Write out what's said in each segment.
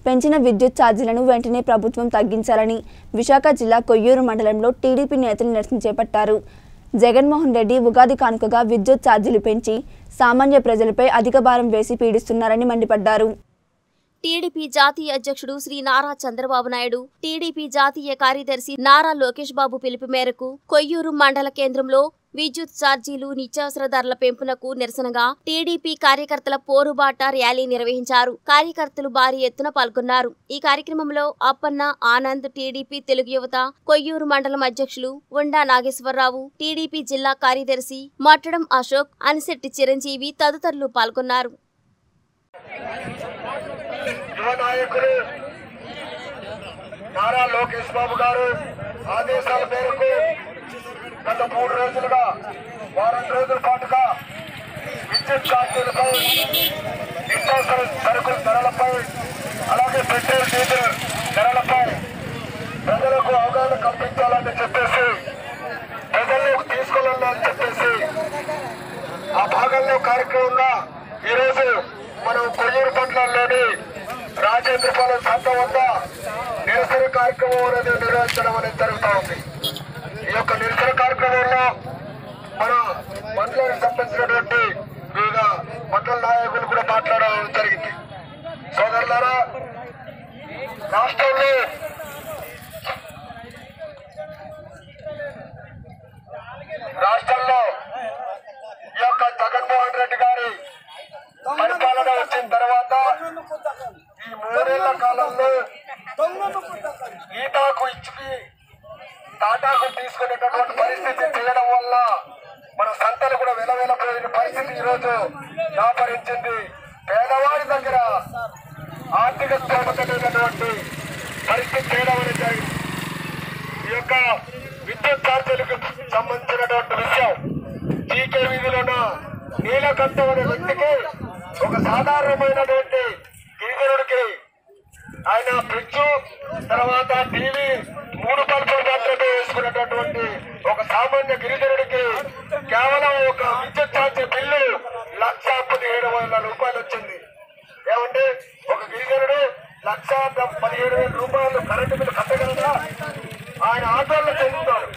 పెంచిన విద్యుత్ ఛార్జీలను వెంటనే ప్రభుత్వం తగ్గించాలని విశాఖ జిల్లా కొయ్యూరు మండలంలో టీడీపీ నేతలు నిరసన చేపట్టారు జగన్మోహన్ రెడ్డి ఉగాది కానుకగా విద్యుత్ ఛార్జీలు పెంచి సామాన్య ప్రజలపై అధిక భారం వేసి పీడిస్తున్నారని మండిపడ్డారు టీడీపీ జాతీయ అధ్యక్షుడు శ్రీ నారా చంద్రబాబు నాయుడు టీడీపీ జాతీయ కార్యదర్శి నారా లోకేష్ బాబు పిలుపు మేరకు కొయ్యూరు మండల కేంద్రంలో విద్యుత్ ఛార్జీలు నిత్యావసర ధరల పెంపునకు నిరసనగా టీడీపీ కార్యకర్తల పోరుబాట ర్యాలీ నిర్వహించారు కార్యకర్తలు భారీ ఎత్తున పాల్గొన్నారు ఈ కార్యక్రమంలో అప్పన్న ఆనంద్ టీడీపీ తెలుగు యువత కొయ్యూరు మండలం అధ్యక్షులు ఉండా నాగేశ్వరరావు టీడీపీ జిల్లా కార్యదర్శి మట్టడం అశోక్ అనిశెట్టి చిరంజీవి తదితరులు పాల్గొన్నారు యువ నాయకులు నారా లోకేష్ బాబు గారు ఆదేశాల మేరకు గత మూడు రోజులుగా వారం రోజుల పాటుగా విద్యుత్ ఛార్జీలపై నిత్యావసర సరుకుల ధరలపై అలాగే పెట్రోల్ డీజిల్ ధరలపై ప్రజలకు అవగాహన కల్పించాలని చెప్పేసి ప్రజల్లోకి తీసుకెళ్ళాలని చెప్పేసి ఆ భాగంలో కార్యక్రమంగా ఈరోజు మనం కొయ్యూరు పట్లంలోని రాజేంద్రపాలెం సంత వద్ద నిరసన కార్యక్రమం అనేది నిర్వహించడం అనేది జరుగుతూ ఉంది ఈ యొక్క నిరసన కార్యక్రమంలో మన మండలానికి సంబంధించినటువంటి వివిధ మండల నాయకులు కూడా మాట్లాడడం జరిగింది సోదరులారా రాష్ట్రంలో రాష్ట్రంలో ఈ యొక్క జగన్మోహన్ రెడ్డి గారి పరిపాలన వచ్చిన తర్వాత ఈ మూడేళ్ల కాలంలో ఈటాకు ఇచ్చి టాటాకు తీసుకునేటటువంటి పరిస్థితి చేయడం వల్ల మన సంతలు కూడా వెలవెలపోయిన పరిస్థితి ఈరోజు దాపరించింది పేదవాడి దగ్గర ఆర్థిక స్తోమత లేనటువంటి పరిస్థితి చేయడం అనేది జరిగింది ఈ యొక్క విద్యుత్ ఛార్జీలకు సంబంధించినటువంటి విషయం జీకే వీధిలోన నీలకంఠం అనే వ్యక్తికి ఒక సాధారణమైనటువంటి గిరిజనుడికి ఆయన ఫ్రిడ్జ్ తర్వాత టీవీ మూడు బల్బులు మాత్రమే వేసుకున్నటువంటి ఒక సామాన్య గిరిజనుడికి కేవలం ఒక విద్యుత్ ఛార్జీ బిల్లు లక్ష పదిహేడు వేల రూపాయలు వచ్చింది ఏమంటే ఒక గిరిజనుడు లక్ష పదిహేడు వేల రూపాయలు కరెంటు బిల్లు కట్టగలరా ఆయన ఆటోల్లో చెందుతాడు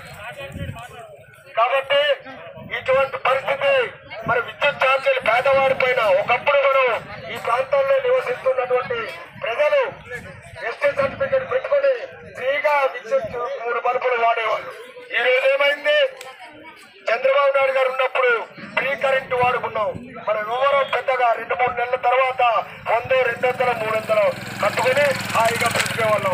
కాబట్టి ఇటువంటి పరిస్థితి మరి విద్యుత్ ఛార్జీలు పేదవాడి పైన ఒకప్పుడు మనం ఈ ప్రాంతాల్లో నివసిస్తున్నటువంటి ప్రజలు ఎస్టీ సర్టిఫికేట్ పెట్టుకొని ఫ్రీగా విద్యుత్ మూడు బల్బులు వాడేవాళ్ళు ఈ రోజు ఏమైంది చంద్రబాబు నాయుడు గారు ఉన్నప్పుడు ఫ్రీ కరెంటు వాడుకున్నాం మనం ఎవరో పెద్దగా రెండు మూడు నెలల తర్వాత వంద రెండు వందల మూడు వందలు కట్టుకుని హాయిగా పెట్టుకునే వాళ్ళం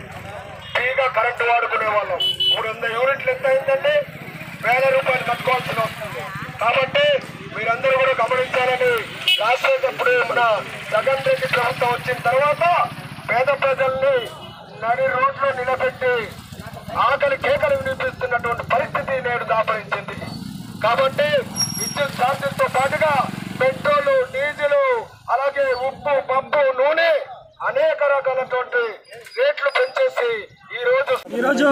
ఫ్రీగా కరెంటు వాడుకునే వాళ్ళం మూడు వందల యూనిట్లు ఎంత అయిందండి వేల రూపాయలు కట్టుకోవాల్సి వస్తుంది కాబట్టి మీరందరూ కూడా గమనించాలని రాసేటప్పుడు మన జగన్ రెడ్డి ప్రభుత్వం వచ్చిన తర్వాత పేద ప్రజల్ని నడి రోడ్లో నిలబెట్టి ఆకలి కేకలు వినిపిస్తున్నటువంటి పరిస్థితి నేడు దాపరించింది కాబట్టి విద్యుత్ ఛార్జీలతో పాటుగా పెట్రోల్ డీజిల్ అలాగే ఉప్పు పప్పు నూనె అనేక రకాలటువంటి రేట్లు పెంచేసి ఈ రోజు ఈరోజు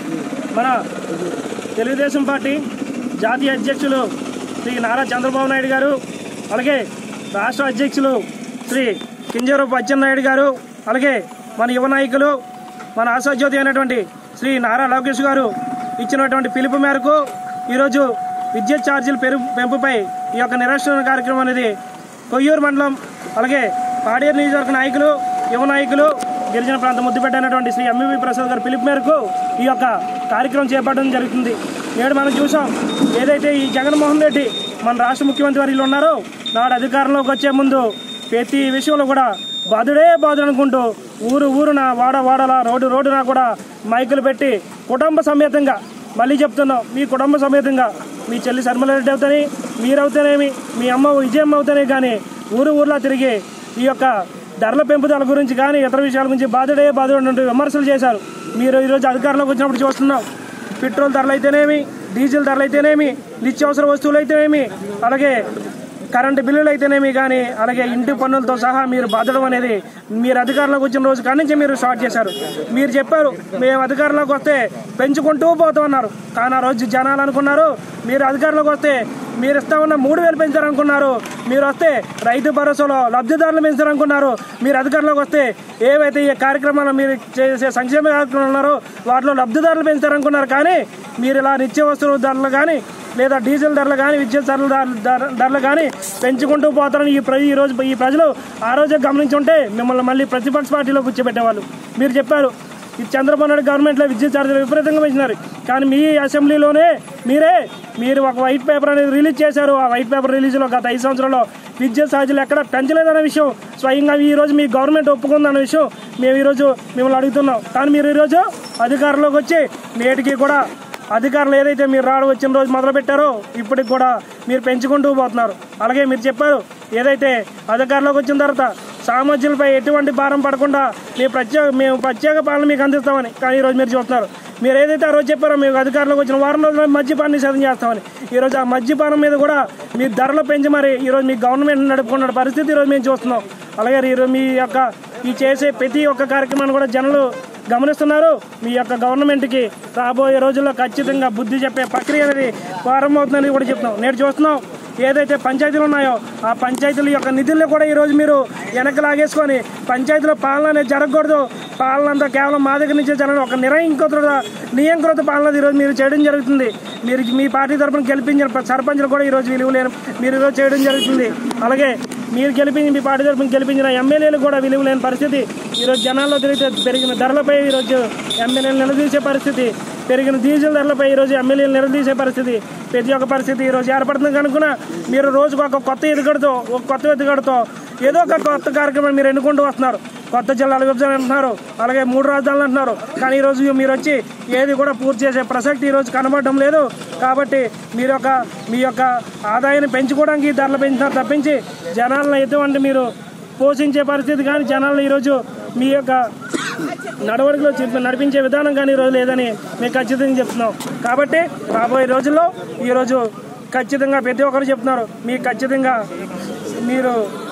మన తెలుగుదేశం పార్టీ జాతీయ అధ్యక్షులు శ్రీ నారా చంద్రబాబు నాయుడు గారు అలాగే రాష్ట్ర అధ్యక్షులు శ్రీ కింజరపు అచ్చెన్నాయుడు గారు అలాగే మన యువ నాయకులు మన ఆశాజ్యోతి అయినటువంటి శ్రీ నారా లోకేష్ గారు ఇచ్చినటువంటి పిలుపు మేరకు ఈరోజు విద్యుత్ ఛార్జీల పెరు పెంపుపై ఈ యొక్క నిరసన కార్యక్రమం అనేది కొయ్యూరు మండలం అలాగే పాడేరు నియోజకవర్గ నాయకులు యువ నాయకులు గిరిజన ప్రాంత ముద్దుపెట్ట అయినటువంటి శ్రీ ఎంవివి ప్రసాద్ గారి పిలుపు మేరకు ఈ యొక్క కార్యక్రమం చేపట్టడం జరుగుతుంది నేడు మనం చూసాం ఏదైతే ఈ జగన్మోహన్ రెడ్డి మన రాష్ట్ర ముఖ్యమంత్రి వర్యులు ఉన్నారో నాడు అధికారంలోకి వచ్చే ముందు ప్రతి విషయంలో కూడా బాధుడే బాధుడు అనుకుంటూ ఊరు ఊరున వాడ వాడల రోడ్డు రోడ్డున కూడా మైకులు పెట్టి కుటుంబ సమేతంగా మళ్ళీ చెప్తున్నాం మీ కుటుంబ సమేతంగా మీ చెల్లి శర్మలారెడ్డి అవుతానే మీరవుతానేమి మీ అమ్మ విజయమ్మ అవుతానే కానీ ఊరు ఊర్లో తిరిగి ఈ యొక్క ధరల పెంపుదల గురించి కానీ ఇతర విషయాల గురించి బాధుడే బాధుడు విమర్శలు చేశారు మీరు ఈరోజు అధికారంలోకి వచ్చినప్పుడు చూస్తున్నాం పెట్రోల్ ధరలు అయితేనేమి డీజిల్ ధరలు అయితేనేమి నిత్యావసర వస్తువులు అయితేనేమి అలాగే కరెంటు బిల్లులు అయితేనేమి కానీ అలాగే ఇంటి పన్నులతో సహా మీరు బాధడం అనేది మీరు అధికారంలోకి వచ్చిన రోజు కాడి నుంచి మీరు స్టార్ట్ చేశారు మీరు చెప్పారు మేము అధికారంలోకి వస్తే పెంచుకుంటూ పోతామన్నారు కానీ ఆ రోజు జనాలు అనుకున్నారు మీరు అధికారంలోకి వస్తే మీరు ఇస్తామన్న మూడు వేలు పెంచారనుకున్నారు మీరు వస్తే రైతు భరోసాలో లబ్ధిదారులు పెంచారనుకున్నారు మీరు అధికారంలోకి వస్తే ఏవైతే ఈ కార్యక్రమాలు మీరు చేసే సంక్షేమ కార్యక్రమాలు ఉన్నారో వాటిలో లబ్ధిదారులు పెంచారనుకున్నారు కానీ మీరు ఇలా నిత్య వస్తువుల ధరలు కానీ లేదా డీజిల్ ధరలు కానీ విద్యుత్ ధరలు ధర- ధరలు కానీ పెంచుకుంటూ పోతారని ఈ ప్ర ఈ రోజు ఈ ప్రజలు ఆ రోజే గమనించుంటే మిమ్మల్ని మళ్ళీ ప్రతిపక్ష పార్టీలో కూర్చోబెట్టేవాళ్ళు మీరు చెప్పారు ఈ చంద్రబాబు నాయుడు గవర్నమెంట్లో విద్యుత్ ఛార్జీలు విపరీతంగా పెంచినారు కానీ మీ అసెంబ్లీలోనే మీరే మీరు ఒక వైట్ పేపర్ అనేది రిలీజ్ చేశారు ఆ వైట్ పేపర్ రిలీజ్లో గత ఐదు సంవత్సరాల్లో విద్యుత్ ఛార్జీలు ఎక్కడ పెంచలేదనే విషయం స్వయంగా ఈ రోజు మీ గవర్నమెంట్ ఒప్పుకుందన్న విషయం మేము ఈరోజు మిమ్మల్ని అడుగుతున్నాం కానీ మీరు ఈరోజు అధికారంలోకి వచ్చి నేటికి కూడా అధికారులు ఏదైతే మీరు రావడం వచ్చిన రోజు మొదలు పెట్టారో ఇప్పటికి కూడా మీరు పెంచుకుంటూ పోతున్నారు అలాగే మీరు చెప్పారు ఏదైతే అధికారంలోకి వచ్చిన తర్వాత సామాజ్యులపై ఎటువంటి భారం పడకుండా మేము ప్రత్యేక మేము ప్రత్యేక పాలన మీకు అందిస్తామని కానీ ఈరోజు మీరు చూస్తున్నారు మీరు ఏదైతే ఆ రోజు చెప్పారో మీకు అధికారంలోకి వచ్చిన వారం రోజుల్లో మద్యపాన్ని నిషేధం చేస్తామని ఈరోజు ఆ మద్యపానం మీద కూడా మీరు ధరలు పెంచి మరి ఈరోజు మీ గవర్నమెంట్ నడుపుకున్న పరిస్థితి ఈరోజు మేము చూస్తున్నాం అలాగే ఈరోజు మీ యొక్క ఈ చేసే ప్రతి ఒక్క కార్యక్రమాన్ని కూడా జనాలు గమనిస్తున్నారు మీ యొక్క గవర్నమెంట్కి రాబోయే రోజుల్లో ఖచ్చితంగా బుద్ధి చెప్పే ప్రక్రియ అనేది ప్రారంభమవుతుందని కూడా చెప్తున్నాం నేడు చూస్తున్నాం ఏదైతే పంచాయతీలు ఉన్నాయో ఆ పంచాయతీల యొక్క నిధుల్ని కూడా ఈరోజు మీరు వెనక్కి లాగేసుకొని పంచాయతీలో పాలన అనేది జరగకూడదు పాలన అంతా కేవలం మా దగ్గర నుంచే జరగదు ఒక నిరయంకృత నియంకృత పాలన ఈరోజు మీరు చేయడం జరుగుతుంది మీరు మీ పార్టీ తరఫున గెలిపించిన సర్పంచ్లు కూడా ఈరోజు విలువ లేని మీరు ఈరోజు చేయడం జరుగుతుంది అలాగే మీరు గెలిపించి మీ పార్టీ తరఫున గెలిపించిన ఎమ్మెల్యేలు కూడా విలువ లేని పరిస్థితి ఈరోజు జనాల్లో తిరిగితే పెరిగిన ధరలపై ఈరోజు ఎమ్మెల్యేలు నిలదీసే పరిస్థితి పెరిగిన డీజిల్ ధరలపై ఈరోజు ఎమ్మెల్యేలు నిలదీసే పరిస్థితి ప్రతి ఒక్క పరిస్థితి ఈరోజు ఏర్పడుతుంది కనుక మీరు రోజుకు ఒక కొత్త ఎదుగుడుతో ఒక కొత్త ఎదుగుడుతో ఏదో ఒక కొత్త కార్యక్రమం మీరు ఎన్నుకుంటూ వస్తున్నారు కొత్త జిల్లాల విభజన అంటున్నారు అలాగే మూడు రాజధానులు అంటున్నారు కానీ ఈరోజు మీరు వచ్చి ఏది కూడా పూర్తి చేసే ప్రసక్తి ఈరోజు కనబడడం లేదు కాబట్టి మీరు యొక్క మీ యొక్క ఆదాయాన్ని పెంచుకోవడానికి ఈ ధరలు పెంచినారు తప్పించి జనాలను ఎటువంటి మీరు పోషించే పరిస్థితి కానీ జనాలను ఈరోజు మీ యొక్క నడవడికలో చెప్పి నడిపించే విధానం కానీ ఈరోజు లేదని మేము ఖచ్చితంగా చెప్తున్నాం కాబట్టి రాబోయే రోజుల్లో ఈరోజు ఖచ్చితంగా ప్రతి ఒక్కరు చెప్తున్నారు మీకు ఖచ్చితంగా మీరు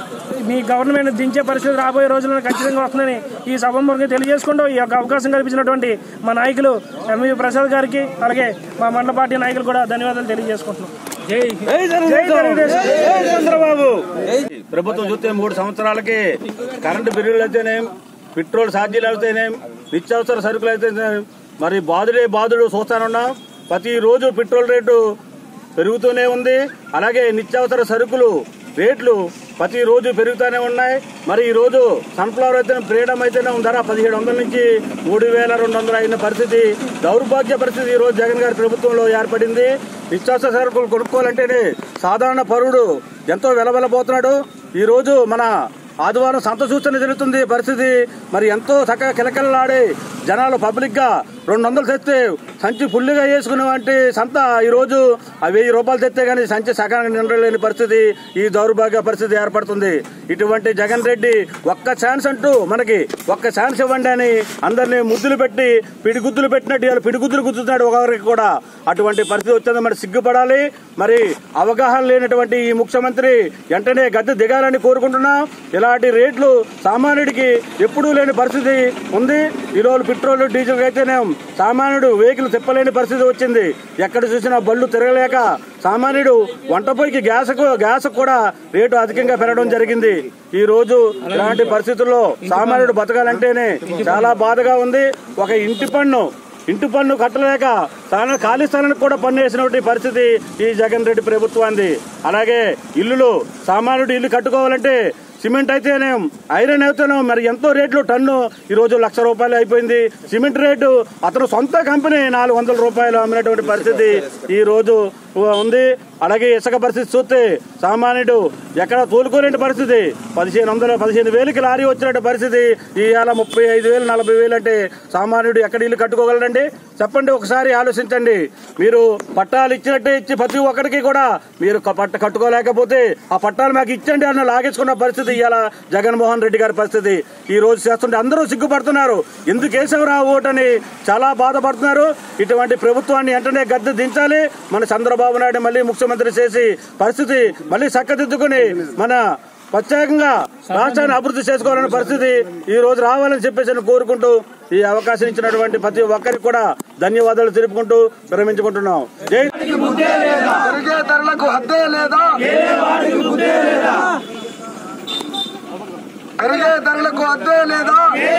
మీ గవర్నమెంట్ దించే పరిస్థితి రాబోయే రోజుల్లో ఖచ్చితంగా వస్తుందని ఈ సభముఖంగా తెలియజేసుకుంటూ ఈ యొక్క అవకాశం కల్పించినటువంటి మా నాయకులు ఎంవి ప్రసాద్ గారికి అలాగే మా మండల పార్టీ నాయకులు కూడా ధన్యవాదాలు తెలియజేసుకుంటున్నాం జై తెలుగుదేశం. చంద్రబాబు ప్రభుత్వం చూస్తే మూడు సంవత్సరాలకి కరెంటు బిల్లులు అయితేనేం పెట్రోల్ ఛార్జీలు అయితేనేం నిత్యావసర సరుకులు అయితేనేం మరి బాధుడే బాధుడు చూస్తానున్నాం ప్రతి రోజు పెట్రోల్ రేటు పెరుగుతూనే ఉంది అలాగే నిత్యావసర సరుకులు రేట్లు ప్రతి రోజు పెరుగుతూనే ఉన్నాయి మరి ఈ రోజు సన్ఫ్లవర్ అయితే ఫ్రీడమ్ అయితేనే ధర పదిహేడు వందల నుంచి మూడు వేల రెండు వందలు అయిన పరిస్థితి దౌర్భాగ్య పరిస్థితి ఈ రోజు జగన్ గారి ప్రభుత్వంలో ఏర్పడింది నిత్యావసర సరుకులు కొనుక్కోవాలంటేనే సాధారణ పౌరుడు ఎంతో వెలవెలబోతున్నాడు ఈ రోజు మన ఆదివారం సంత సూచన జరుగుతుంది పరిస్థితి మరి ఎంతో చక్కగా కిలకిలలాడి జనాలు పబ్లిక్ గా రెండు వందలు తెస్తే సంచి ఫుల్గా వేసుకునే వంటి సంత ఈ రోజు ఆ వెయ్యి రూపాయలు తెస్తే గానీ సంచి సకాలంగా నిండలేని పరిస్థితి ఈ దౌర్భాగ్య పరిస్థితి ఏర్పడుతుంది ఇటువంటి జగన్ రెడ్డి ఒక్క ఛాన్స్ అంటూ మనకి ఒక్క ఛాన్స్ ఇవ్వండి అని అందరినీ ముద్దులు పెట్టి పిడిగుద్దులు పెట్టినట్టు ఇవాళ పిడిగుద్దులు గుద్దుతున్నాడు ఒకరికి కూడా అటువంటి పరిస్థితి వచ్చింది మరి సిగ్గుపడాలి మరి అవగాహన లేనటువంటి ఈ ముఖ్యమంత్రి వెంటనే గద్దె దిగాలని కోరుకుంటున్నాం ఇలాంటి రేట్లు సామాన్యుడికి ఎప్పుడూ లేని పరిస్థితి ఉంది ఈరోజు పెట్రోల్ డీజిల్ అయితేనే సామాన్యుడు వెహికల్ తిప్పలేని పరిస్థితి వచ్చింది ఎక్కడ చూసినా బళ్ళు తిరగలేక సామాన్యుడు వంట పొయ్యికి గ్యాస్ గ్యాస్ కూడా రేటు అధికంగా పెరగడం జరిగింది ఈ రోజు ఇలాంటి పరిస్థితుల్లో సామాన్యుడు బతకాలంటేనే చాలా బాధగా ఉంది ఒక ఇంటి పన్ను ఇంటి పన్ను కట్టలేక స్థానం ఖాళీ స్థానానికి కూడా పన్ను వేసినటువంటి పరిస్థితి ఈ జగన్ రెడ్డి ప్రభుత్వాన్ని అలాగే ఇల్లులు సామాన్యుడు ఇల్లు కట్టుకోవాలంటే సిమెంట్ అయితేనే ఐరన్ అయితేనే మరి ఎంతో రేట్లు టన్ను ఈ రోజు లక్ష రూపాయలు అయిపోయింది సిమెంట్ రేటు అతను సొంత కంపెనీ నాలుగు వందల రూపాయలు అమ్మినటువంటి పరిస్థితి ఈ రోజు ఉంది అలాగే ఇసుక పరిస్థితి చూస్తే సామాన్యుడు ఎక్కడ తోలుకోలేని పరిస్థితి పదిహేను వందల పదిహేను వేలకి లారీ వచ్చినట్టు పరిస్థితి ఇవాళ ముప్పై ఐదు వేలు నలభై వేలు అంటే సామాన్యుడు ఎక్కడ ఇల్లు కట్టుకోగలడండి చెప్పండి ఒకసారి ఆలోచించండి మీరు పట్టాలు ఇచ్చినట్టే ఇచ్చి ప్రతి ఒక్కరికి కూడా మీరు క- పట్ట కట్టుకోలేకపోతే ఆ పట్టాలు మాకు ఇచ్చండి అన్న లాగేసుకున్న పరిస్థితి ఇవాళ జగన్మోహన్ రెడ్డి గారి పరిస్థితి ఈ రోజు చేస్తుంటే అందరూ సిగ్గుపడుతున్నారు ఎందుకు కేశవరావు ఓటని చాలా బాధపడుతున్నారు ఇటువంటి ప్రభుత్వాన్ని వెంటనే గద్దె దించాలి మన చంద్రబాబు చంద్రబాబు నాయుడు మళ్ళీ ముఖ్యమంత్రి చేసి పరిస్థితి మళ్ళీ చక్కదిద్దుకుని మన ప్రత్యేకంగా రాష్ట్రాన్ని అభివృద్ధి చేసుకోవాలనే పరిస్థితి ఈ రోజు రావాలని చెప్పేసి నేను కోరుకుంటూ ఈ అవకాశం ఇచ్చినటువంటి ప్రతి ఒక్కరికి కూడా ధన్యవాదాలు తెలుపుకుంటూ విరమించుకుంటున్నాం జై పెరిగే ధరలకు హద్దే లేదా పెరిగే ధరలకు హద్దే లేదా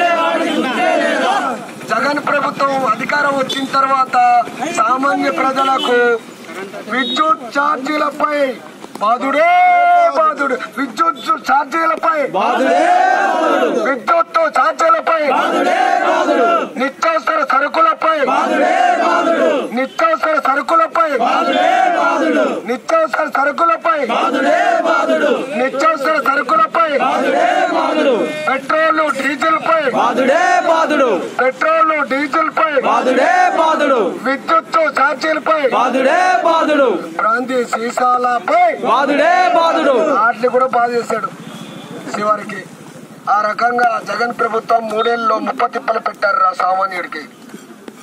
జగన్ ప్రభుత్వం అధికారం వచ్చిన తర్వాత సామాన్య ప్రజలకు విద్యుత్ ఛార్జీలపై బాధుడే బాధుడు విద్యుత్ ఛార్జీలపై విద్యుత్ ఛార్జీలపై నిత్యావసర సరుకులపై నిత్యావసర సరుకులపై నిత్యావసర సరుకులపై నిత్యావసర సరుకులపై పెట్రోల్ డీజిల్ పై పెట్రోల్ డీజిల్ పై విద్యుత్ ఛార్జీలపై ప్రాంతీయ సీసాలపై వాటిని కూడా బాధ చేశాడు చివరికి ఆ రకంగా జగన్ ప్రభుత్వం మూడేళ్ళలో ముప్ప తిప్పలు పెట్టారు రా సామాన్యుడికి